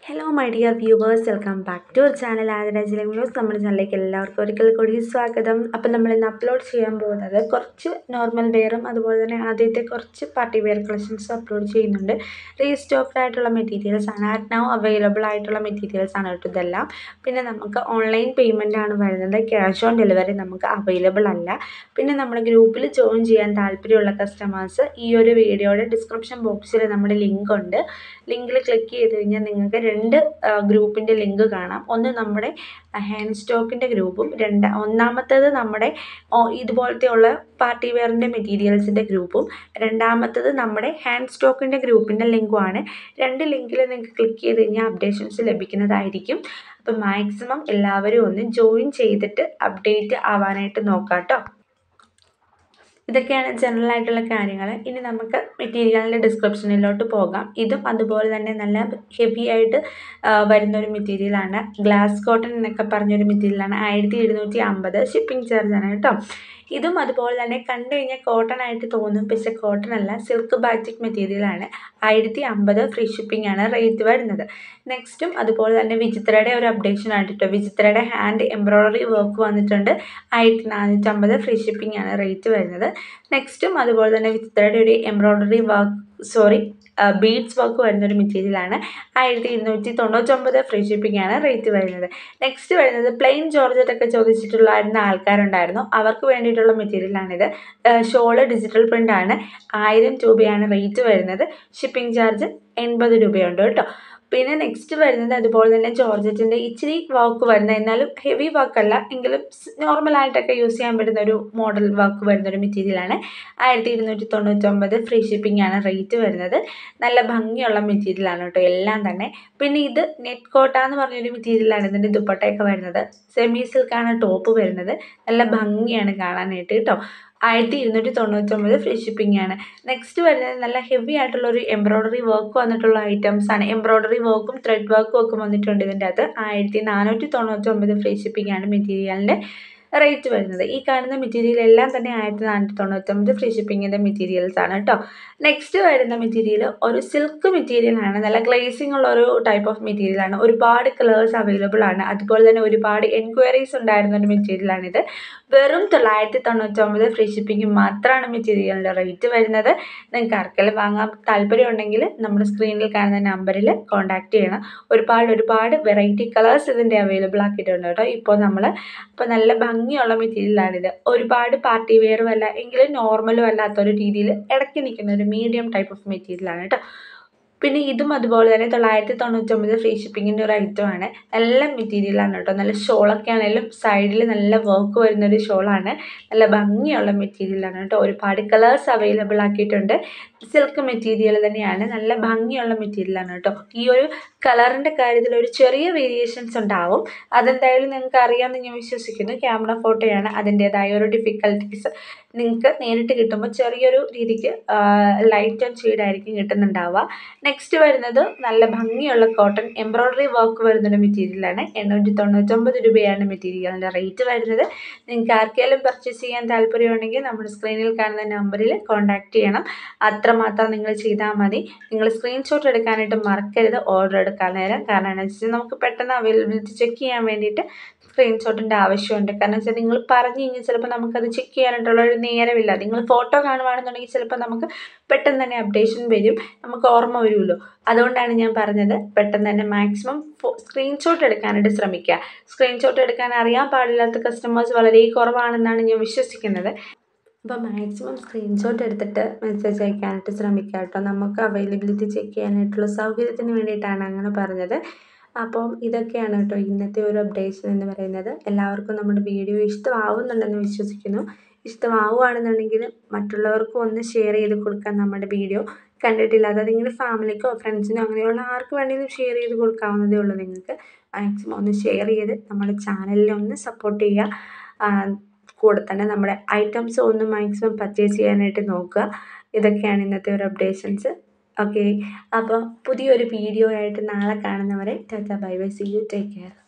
hello my dear viewers welcome back to our channel ആദരാജിലെ news നമ്മുടെ ചാനലിലേക്ക് എല്ലാവർക്കും ഒരിക്കൽ കൂടി സ്വാഗതം അപ്പം നമ്മൾ ഇന്ന് അപ്ലോഡ് ചെയ്യാൻ പോകുന്നത് കുറച്ച് നോർമൽ വെയറും അതുപോലെ തന്നെ ആദ്യത്തെ കുറച്ച് പാർട്ടി വെയർ കളക്ഷൻസും അപ്ലോഡ് ചെയ്യുന്നുണ്ട് റീസ്റ്റോക്ഡ് ആയിട്ടുള്ള മെറ്റീരിയൽസ് ആണ് ആറ്റ് നൗ അവൈലബിൾ ആയിട്ടുള്ള മെറ്റീരിയൽസ് ആണ് കേട്ടോ ഇതെല്ലാം പിന്നെ നമുക്ക് ഓൺലൈൻ പേയ്മെൻ്റ് ആണ് വരുന്നത് ക്യാഷ് ഓൺ ഡെലിവറി നമുക്ക് അവൈലബിൾ അല്ല പിന്നെ നമ്മുടെ ഗ്രൂപ്പിൽ ജോയിൻ ചെയ്യാൻ താല്പര്യമുള്ള കസ്റ്റമേഴ്സ് ഈ ഒരു വീഡിയോയുടെ ഡിസ്ക്രിപ്ഷൻ ബോക്സിൽ നമ്മുടെ ലിങ്ക് ഉണ്ട് ലിങ്കിൽ ക്ലിക്ക് ചെയ്ത് കഴിഞ്ഞാൽ നിങ്ങൾക്ക് രണ്ട് ഗ്രൂപ്പിൻ്റെ ലിങ്ക് കാണാം ഒന്ന് നമ്മുടെ ഹാൻഡ് സ്റ്റോക്കിൻ്റെ ഗ്രൂപ്പും രണ്ട് ഒന്നാമത്തേത് നമ്മുടെ ഓ- ഇതുപോലത്തെ ഉള്ള പാർട്ടി വെയറിൻ്റെ മെറ്റീരിയൽസിൻ്റെ ഗ്രൂപ്പും രണ്ടാമത്തത് നമ്മുടെ ഹാൻഡ് സ്റ്റോക്കിൻ്റെ ഗ്രൂപ്പിൻ്റെ ലിങ്കുമാണ് രണ്ട് ലിങ്കിൽ നിങ്ങൾക്ക് ക്ലിക്ക് ചെയ്ത് കഴിഞ്ഞാൽ അപ്ഡേഷൻസ് ലഭിക്കുന്നതായിരിക്കും അപ്പം മാക്സിമം എല്ലാവരും ഒന്ന് ജോയിൻ ചെയ്തിട്ട് അപ്ഡേറ്റ് ആവാനായിട്ട് നോക്കാം കേട്ടോ ഇതൊക്കെയാണ് ജനറൽ ആയിട്ടുള്ള കാര്യങ്ങൾ ഇനി നമുക്ക് മെറ്റീരിയലിൻ്റെ ഡിസ്ക്രിപ്ഷനിലോട്ട് പോകാം ഇതും അതുപോലെ തന്നെ നല്ല ഹെവി ആയിട്ട് ആ, വരുന്നൊരു മെറ്റീരിയലാണ് ഗ്ലാസ് കോട്ടൺ എന്നൊക്കെ പറഞ്ഞൊരു മെറ്റീരിയലാണ് ആയിരത്തി എഴുന്നൂറ്റി അമ്പത് ഷിപ്പിംഗ് ചാർജാണ് കേട്ടോ ഇതും അതുപോലെ തന്നെ കണ്ടു കഴിഞ്ഞാൽ കോട്ടൺ ആയിട്ട് തോന്നും പക്ഷേ കോട്ടൺ അല്ല സിൽക്ക് ബാറ്റിക് മെറ്റീരിയലാണ് ആയിരത്തി അമ്പത് ഫ്രീ ഷിപ്പിംഗ് ആണ് റേറ്റ് വരുന്നത് നെക്സ്റ്റും അതുപോലെ തന്നെ വിചിത്രയുടെ ഒരു അപ്ഡേഷൻ ആണ് കേട്ടോ വിചിത്രയുടെ ഹാൻഡ് എംബ്രോയ്ഡറി വർക്ക് വന്നിട്ടുണ്ട് ആയിരത്തി നാനൂറ്റമ്പത് ഫ്രീ ഷിപ്പിംഗ് ആണ് റേറ്റ് വരുന്നത് നെക്സ്റ്റും അതുപോലെ തന്നെ വിചിത്രയുടെ ഒരു embroidery work sorry beads work വരുന്ന ഒരു മെറ്റീരിയലാണ് ആയിരത്തി ഇരുന്നൂറ്റി തൊണ്ണൂറ്റൊമ്പത് ഫ്രീ ഷിപ്പിംഗ് ആണ് റേറ്റ് വരുന്നത് നെക്സ്റ്റ് വരുന്നത് പ്ലെയിൻ ജോർജറ്റ് ഒക്കെ ചോദിച്ചിട്ടുള്ളായിരുന്ന ആൾക്കാരുണ്ടായിരുന്നു അവർക്ക് വേണ്ടിയിട്ടുള്ള മെറ്റീരിയലാണിത് ഷോള് ഡിജിറ്റൽ പ്രിൻ്റ് ആണ് ആയിരം രൂപയാണ് റേറ്റ് വരുന്നത് ഷിപ്പിംഗ് ചാർജ് എൺപത് രൂപയുണ്ട് കേട്ടോ പിന്നെ നെക്സ്റ്റ് വരുന്നത് അതുപോലെ തന്നെ ജോർജറ്റിൻ്റെ ഇച്ചിരി വർക്ക് വരുന്ന എന്നാലും ഹെവി വർക്കല്ല എങ്കിലും നോർമലായിട്ടൊക്കെ യൂസ് ചെയ്യാൻ പറ്റുന്ന ഒരു മോഡൽ വർക്ക് വരുന്ന ഒരു മെറ്റീരിയലാണ് ആയിരത്തി ഇരുന്നൂറ്റി തൊണ്ണൂറ്റൊമ്പത് ഫ്രീ ഷിപ്പിംഗ് ആണ് റേറ്റ് വരുന്നത് നല്ല ഭംഗിയുള്ള മെറ്റീരിയലാണ് കേട്ടോ എല്ലാം തന്നെ പിന്നെ ഇത് നെറ്റ് കോട്ട എന്ന് പറഞ്ഞൊരു മെറ്റീരിയലാണ് ഇതിൻ്റെ ദുപ്പട്ടയൊക്കെ വരുന്നത് സെമി സിൽക്കാണ് ടോപ്പ് വരുന്നത് നല്ല ഭംഗിയാണ് കാണാനായിട്ട് കേട്ടോ ആയിരത്തി ഇരുന്നൂറ്റി തൊണ്ണൂറ്റൊമ്പത് ഫ്രീ ഷിപ്പിംഗ് ആണ് നെക്സ്റ്റ് വരുന്നത് നല്ല ഹെവി ആയിട്ടുള്ള ഒരു എംബ്രോയ്ഡറി വർക്ക് വന്നിട്ടുള്ള ഐറ്റംസ് ആണ് എംബ്രോയ്ഡറി വർക്കും ത്രെഡ് വർക്കും ഒക്കെ വന്നിട്ടുണ്ട് ഇതിൻ്റെ അകത്ത് ആയിരത്തി നാനൂറ്റി തൊണ്ണൂറ്റൊമ്പത് ഫ്രീ ഷിപ്പിംഗ് ആണ് മെറ്റീരിയലിൻ്റെ റേറ്റ് വരുന്നത് ഈ കാണുന്ന മെറ്റീരിയൽ എല്ലാം തന്നെ ആയിരത്തി നാനൂറ്റി തൊണ്ണൂറ്റൊമ്പത് ഫ്രീ ഷിപ്പിങ്ങിൻ്റെ മെറ്റീരിയൽസ് ആണ് കേട്ടോ നെക്സ്റ്റ് വരുന്ന മെറ്റീരിയൽ ഒരു സിൽക്ക് മെറ്റീരിയൽ ആണ് നല്ല ഗ്ലേസിംഗ് ഉള്ള ഒരു ടൈപ്പ് ഓഫ് മെറ്റീരിയൽ ആണ് ഒരുപാട് കളേഴ്സ് അവൈലബിൾ ആണ് അതുപോലെ തന്നെ ഒരുപാട് എൻക്വയറീസ് ഉണ്ടായിരുന്ന ഒരു മെറ്റീരിയലാണിത് വെറും തൊള്ളായിരത്തി തൊണ്ണൂറ്റൊമ്പത് ഫ്രീ ഷിപ്പിംഗ് മാത്രമാണ് മെറ്റീരിയലിൻ്റെ റേറ്റ് വരുന്നത് നിങ്ങൾക്ക് ആർക്കെങ്കിലും വാങ്ങാൻ താല്പര്യം ഉണ്ടെങ്കിൽ നമ്മുടെ സ്ക്രീനിൽ കാണുന്ന നമ്പറിൽ കോൺടാക്റ്റ് ചെയ്യണം ഒരുപാട് ഒരുപാട് വെറൈറ്റി കളേഴ്സ് ഇതിൻ്റെ അവൈലബിൾ ആക്കിയിട്ടുണ്ട് കേട്ടോ ഇപ്പോൾ നമ്മൾ അപ്പോൾ നല്ല ഭംഗിയുള്ള മെറ്റീരിയലാണിത് ഒരുപാട് പാർട്ടി വെയറും അല്ല എങ്കിലും നോർമലും അല്ലാത്തൊരു രീതിയിൽ ഇടയ്ക്ക് നിൽക്കുന്ന ഒരു മീഡിയം ടൈപ്പ് ഓഫ് മെറ്റീരിയലാണ് കേട്ടോ പിന്നെ ഇതും അതുപോലെ തന്നെ തൊള്ളായിരത്തി തൊണ്ണൂറ്റൊമ്പത് ഫ്രീ ഷിപ്പിങ്ങിൻ്റെ ഒരു ഐറ്റമാണ് നല്ല മെറ്റീരിയലാണ് കേട്ടോ നല്ല ഷോളൊക്കെ ആണെങ്കിലും സൈഡിൽ നല്ല വർക്ക് വരുന്ന ഒരു ഷോളാണ് നല്ല ഭംഗിയുള്ള മെറ്റീരിയലാണ് കേട്ടോ ഒരുപാട് കളേഴ്സ് അവൈലബിൾ ആക്കിയിട്ടുണ്ട് സിൽക്ക് മെറ്റീരിയൽ തന്നെയാണ് നല്ല ഭംഗിയുള്ള മെറ്റീരിയലാണ് കേട്ടോ ഈ ഒരു കളറിൻ്റെ കാര്യത്തിൽ ഒരു ചെറിയ വേരിയേഷൻസ് ഉണ്ടാവും അതെന്തായാലും നിങ്ങൾക്ക് അറിയാമെന്ന് ഞാൻ വിശ്വസിക്കുന്നു ക്യാമറ ഫോട്ടോയാണ് അതിൻ്റേതായ ഒരു ഡിഫിക്കൽട്ടീസ് നിങ്ങൾക്ക് നേരിട്ട് കിട്ടുമ്പോൾ ചെറിയൊരു രീതിക്ക് ലൈറ്റ് ആൻഡ് ഷെയ്ഡായിരിക്കും കിട്ടുന്നുണ്ടാവുക നെക്സ്റ്റ് വരുന്നത് നല്ല ഭംഗിയുള്ള കോട്ടൺ എംബ്രോയ്ഡറി വർക്ക് വരുന്നൊരു മെറ്റീരിയലാണ് എണ്ണൂറ്റി തൊണ്ണൂറ്റൊമ്പത് രൂപയാണ് മെറ്റീരിയലിൻ്റെ റേറ്റ് വരുന്നത് നിങ്ങൾക്ക് ആർക്കെങ്കിലും പർച്ചേസ് ചെയ്യാൻ താല്പര്യമുണ്ടെങ്കിൽ നമ്മുടെ സ്ക്രീനിൽ കാണുന്ന നമ്പറിൽ കോൺടാക്റ്റ് ചെയ്യണം അത്രമാത്രം നിങ്ങൾ ചെയ്താൽ മതി നിങ്ങൾ സ്ക്രീൻഷോട്ട് എടുക്കാനായിട്ട് മറക്കരുത് ഓർഡർ എടുക്കാൻ നേരം കാരണം എന്താണെന്ന് വെച്ചാൽ നമുക്ക് പെട്ടെന്ന് അവൈലബിലിറ്റി ചെക്ക് ചെയ്യാൻ വേണ്ടിയിട്ട് സ്ക്രീൻഷോട്ടിൻ്റെ ആവശ്യമുണ്ട് കാരണം വെച്ചാൽ നിങ്ങൾ പറഞ്ഞു കഴിഞ്ഞാൽ ചിലപ്പോൾ നമുക്കത് ചെക്ക് ചെയ്യാനായിട്ടുള്ള ഒരു നേരമില്ല നിങ്ങൾ ഫോട്ടോ കാണുവാണെന്നുണ്ടെങ്കിൽ ചിലപ്പോൾ നമുക്ക് പെട്ടെന്ന് തന്നെ അപ്ഡേഷൻ വരും നമുക്ക് ഓർമ്മ വരുമല്ലോ അതുകൊണ്ടാണ് ഞാൻ പറഞ്ഞത് പെട്ടെന്ന് തന്നെ മാക്സിമം സ്ക്രീൻഷോട്ട് എടുക്കാനായിട്ട് ശ്രമിക്കുക സ്ക്രീൻഷോട്ട് എടുക്കാൻ അറിയാൻ പാടില്ലാത്ത കസ്റ്റമേഴ്സ് വളരെ കുറവാണെന്നാണ് ഞാൻ വിശ്വസിക്കുന്നത് അപ്പോൾ മാക്സിമം സ്ക്രീൻഷോട്ട് എടുത്തിട്ട് മെസ്സേജ് അയക്കാനായിട്ട് ശ്രമിക്കുക കേട്ടോ നമുക്ക് അവൈലബിലിറ്റി ചെക്ക് ചെയ്യാനായിട്ടുള്ള സൗകര്യത്തിന് വേണ്ടിയിട്ടാണ് അങ്ങനെ പറഞ്ഞത് അപ്പം ഇതൊക്കെയാണ് കേട്ടോ ഇന്നത്തെ ഒരു അപ്ഡേഷൻ എന്ന് പറയുന്നത് എല്ലാവർക്കും നമ്മുടെ വീഡിയോ ഇഷ്ടമാവുന്നുണ്ടെന്ന് വിശ്വസിക്കുന്നു ഇഷ്ടമാവുകയാണെന്നുണ്ടെങ്കിൽ മറ്റുള്ളവർക്കും ഒന്ന് ഷെയർ ചെയ്ത് കൊടുക്കാൻ നമ്മുടെ വീഡിയോ കണ്ടിട്ടില്ലാതെ നിങ്ങളുടെ ഫാമിലിക്കോ ഫ്രണ്ട്സിനോ അങ്ങനെയുള്ള ആർക്ക് വേണമെങ്കിലും ഷെയർ ചെയ്ത് കൊടുക്കാവുന്നതേ ഉള്ളൂ നിങ്ങൾക്ക് മാക്സിമം ഒന്ന് ഷെയർ ചെയ്ത് നമ്മുടെ ചാനലിനെ ഒന്ന് സപ്പോർട്ട് ചെയ്യുക ആ, കൂടെ തന്നെ നമ്മുടെ ഐറ്റംസ് ഒന്ന് മാക്സിമം പർച്ചേസ് ചെയ്യാനായിട്ട് നോക്കുക ഇതൊക്കെയാണ് ഇന്നത്തെ ഒരു അപ്ഡേഷൻസ് ഓക്കെ അപ്പോൾ പുതിയൊരു വീഡിയോ ആയിട്ട് നാളെ കാണുന്നവരെ tata bye bye see you take care